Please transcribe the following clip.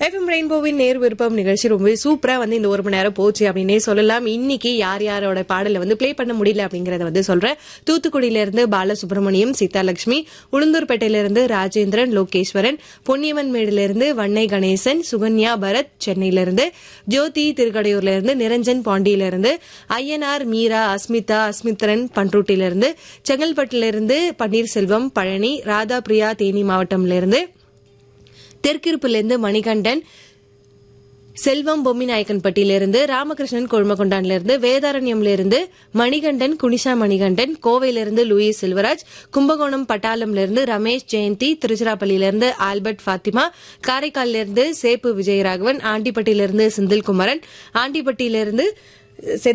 FM ரெயின்போவின் நேர் விருப்பம் நிகழ்ச்சி ரொம்ப சூப்பரா வந்து இந்த ஒரு மணி நேரம் போச்சு அப்படின்னே சொல்லலாம் இன்னைக்கு யார் யாரோட பாடலை வந்து ப்ளே பண்ண முடியல அப்படிங்கறத வந்து சொல்றேன் தூத்துக்குடியில இருந்து பாலசுப்ரமணியம் சீதாலட்சுமி உளுந்தூர்பேட்டையில இருந்து ராஜேந்திரன் லோகேஸ்வரன் பொன்னியவன் மேடுல இருந்து வண்ணை கணேசன் சுகன்யா பரத் சென்னையில இருந்து ஜோதி திருக்கடையூர்ல இருந்து நிரஞ்சன் பாண்டியில இருந்து ஐயனார் மீரா அஸ்மிதா அஸ்மித்ரன் பன்ருட்டில இருந்து செங்கல்பட்டுல இருந்து பன்னீர்செல்வம் பழனி ராதா பிரியா தேனி மாவட்டம்ல இருந்து தெற்கிருப்புலேருந்து மணிகண்டன் செல்வம் பொம்மிநாயக்கன்பட்டியிலிருந்து ராமகிருஷ்ணன் கொழுமகொண்டான்ல இருந்து வேதாரண்யம்ல இருந்து மணிகண்டன் குனிஷா மணிகண்டன் கோவையிலிருந்து லூயிஸ் செல்வராஜ் கும்பகோணம் பட்டாளம்ல இருந்து ரமேஷ் ஜெயந்தி திருச்சிராப்பள்ளியில இருந்து ஆல்பர்ட் ஃபாத்திமா காரைக்கால்ல இருந்து சேப்பு விஜயராகவன் ஆண்டிப்பட்டியிலிருந்து செந்தில்குமரன் ஆண்டிப்பட்டியிலிருந்து